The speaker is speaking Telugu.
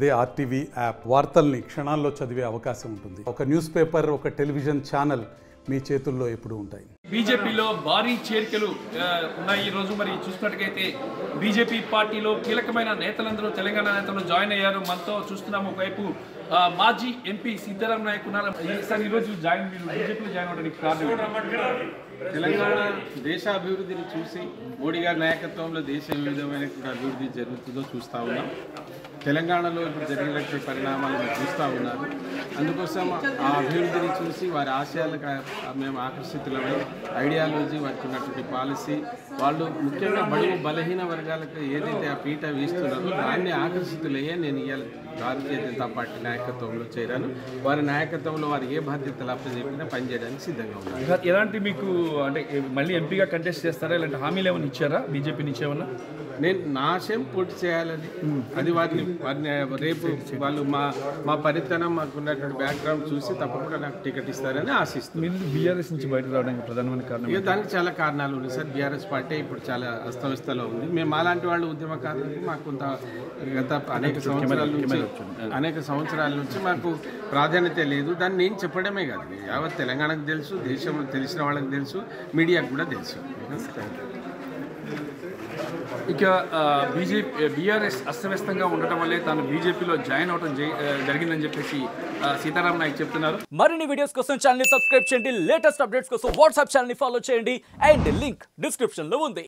అదే ఆర్టీవీ యాప్ వార్తల్ని క్షణాల్లో చదివే అవకాశం ఉంటుంది ఒక న్యూస్ పేపర్ ఒక టెలివిజన్ ఛానల్ మీ చేతుల్లో ఎప్పుడూ ఉంటాయి బీజేపీలో భారీ చేరికలు ఆ, ఉన్నాయి ఈ రోజు మరి చూసినట్టుగైతే బీజేపీ పార్టీలో కీలకమైన నేతలందరూ తెలంగాణ నేతలు జాయిన్ అయ్యారు మనతో చూస్తున్నాము ఒకవైపు ఆ, మాజీ ఎంపీ సీతారాం నాయక్ ఉన్నారు సార్ ఈరోజు జాయిన్ మీరు బీజేపీలో జాయిన్ అవడానికి కారణం ఏంటి? తెలంగాణ దేశాభివృద్ధిని చూసి మోడీ గారి నాయకత్వంలో దేశం ఏ విధమైనటువంటి అభివృద్ధి జరుగుతుందో చూస్తూ ఉన్నాం తెలంగాణలో ఇప్పుడు జరిగినటువంటి పరిణామాలు మీరు చూస్తూ ఉన్నారు అందుకోసం ఆ అభివృద్ధిని చూసి వారి ఆశయాలకు ఆ- మేము ఆకర్షితులమై ఐడియాలజీ వారికి ఉన్నటువంటి పాలసీ వాళ్ళు ముఖ్యంగా బడుగు బలహీన వర్గాలకు ఏదైతే ఆ పీట వేస్తున్నారో దాన్ని ఆకర్షితులయ్యే నేను ఇవాళ భారతీయ జనతా పార్టీ నాయకత్వంలో చేరాను వారి నాయకత్వంలో వారు ఏ బాధ్యతలు అప్పచెప్పినా పనిచేయడానికి సిద్ధంగా ఉన్నారు ఎలాంటి మీకు అంటే మళ్ళీ ఎంపీగా కంటెస్ట్ చేస్తారా ఇలాంటి హామీలు ఏమైనా ఇచ్చారా బీజేపీ నుంచి ఏమన్నా నేను నా ఆశయం పూర్తి చేయాలని అది వారిని వారిని రేపు వాళ్ళు మా మా పరితనం మాకు ఉన్నటువంటి బ్యాక్గ్రౌండ్ చూసి తప్పకుండా నాకు టికెట్ ఇస్తారని ఆశిస్తున్నాను మీరు బీఆర్ఎస్ నుంచి బయటకు రావడానికి ప్రధానమైన కారణం ఇక దానికి చాలా కారణాలు ఉన్నాయి సార్ బీఆర్ఎస్ పార్టీ ఇప్పుడు చాలా అస్తవ్యస్తలో ఉంది మేము అలాంటి వాళ్ళు ఉద్యమకారులకు మాకు కొంత గత అనేక సంవత్సరాల నుంచి అనేక సంవత్సరాల నుంచి మాకు ప్రాధాన్యత లేదు దాన్ని నేను చెప్పడమే కాదు యావత్ తెలంగాణకు తెలుసు దేశంలో తెలిసిన వాళ్ళకి తెలుసు మీడియాకు కూడా తెలుసు ఇక బీజేపీ బీఆర్ఎస్ అస్తవ్యస్తంగా ఉండటం వల్లే తాను బీజేపీలో జాయిన్ అవడం జై- ఆ, జరిగిందని చెప్పేసి ఆ, సీతారాం నాయక్ చెప్తున్నారు మరిన్ని వీడియోస్ కోసం ఛానల్ సబ్స్క్రైబ్ చేయండి లేటెస్ట్ అప్డేట్స్ కోసం వాట్సాప్ ఛానల్ ఫాలో చేయండి అండ్ లింక్ డిస్క్రిప్షన్ లో ఉంది